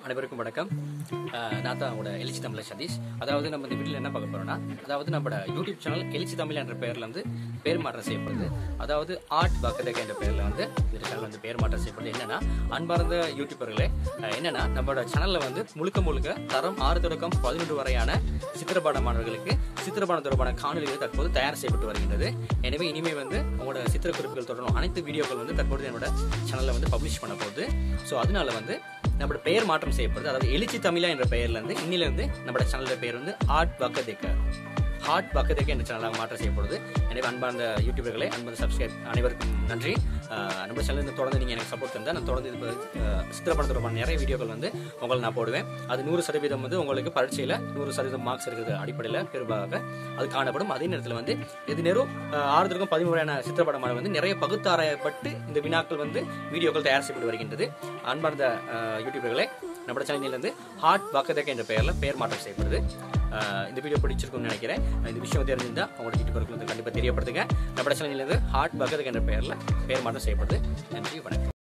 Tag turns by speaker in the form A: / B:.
A: அனைவருக்கும் வணக்கம் அஹ் நான் தான் உங்களோட எழுச்சி தமிழ சதீஷ் அதாவது நம்ம இந்த வீட்டில் என்ன பார்க்க போறோம்னா அதாவது நம்மளோட யூடியூப் சேனல் எழுச்சி தமிழ் என்ற பெயர்ல வந்து பேர் மாற்றம் செய்யப்படுது அதாவது ஆர்ட் பக்கதக என்ற பெயர்ல வந்து இந்த சேனல் வந்து பேர் மாற்றம் செய்யப்படுது என்னன்னா அன்பார்ந்த யூடியூபர்களே அஹ் என்னன்னா நம்மளோட சேனல்ல வந்து முழுக்க முழுக்க தரம் ஆறு தொடக்கம் பதினொன்று வரையான சித்திரப்பாட மாணவர்களுக்கு சித்திரப்பாடம் தொடர்பான காணொலிகள் தற்போது தயார் செய்யப்பட்டு வருகின்றது எனவே இனிமே வந்து உங்களோட சித்திர குறிப்புகள் தொடரும் அனைத்து வீடியோக்கள் வந்து தற்போது என்னோட சேனல்ல வந்து பப்ளிஷ் பண்ண போகுது ஸோ அதனால வந்து நம்மளோட பெயர் மாற்றம் செய்யப்படுது அதாவது எழுச்சி தமிழா என்ற பெயர்ல இருந்து இன்னில இருந்து நம்மளோட சேனலோட பேர் வந்து ஆர்ட் வக்கதேக்க ஹார்ட் பக்கத்துக்கு என்ற சேனலாக மாற்றம் செய்யப்படுது எனவே அன்பார்ந்த யூடியூபர்களே அன்பார்ந்த சப்ஸ்கிரைப் அனைவருக்கும் நன்றி அஹ் நம்ம சேனல் இருந்து தொடர்ந்து நீங்கள் எனக்கு சப்போர்ட் தந்தால் நான் தொடர்ந்து இது அஹ் சித்திரப்படம் தொடர்பான நிறைய வீடியோக்கள் வந்து உங்களை நான் போடுவேன் அது நூறு சதவீதம் வந்து உங்களுக்கு பரீட்சையில் நூறு சதவீதம் மார்க்ஸ் இருக்கிறது அடிப்படையில் பெரும்பாக அது காணப்படும் அதே நேரத்தில் வந்து இது நேரம் ஆறுதலுக்கும் பதிமூறான சித்திரப்படமாக வந்து நிறைய பகுத்தாராயப்பட்டு இந்த வினாக்கள் வந்து வீடியோக்கள் தயார் செய்யப்பட்டு வருகின்றது அன்பார்ந்த அஹ், யூடியூபர்களே நம்ம சேனலிலிருந்து ஹார்ட் பக்கதக்க என்ற பெயரில் பெயர் மாற்றம் செய்யப்படுது அஹ், இந்த வீடியோ பிடிச்சிருக்கும்னு நினைக்கிறேன் இந்த விஷயம் தெரிஞ்சிருந்தா உங்களோட யூடியூபருக்கு வந்து கண்டிப்பாக தெரியப்படுத்துங்க நம்ம சேனலிலிருந்து ஹார்ட் பக்கதக்க என்ற பெயரில் பெயர் மாற்றம் செய்யப்படுது நன்றி வணக்கம்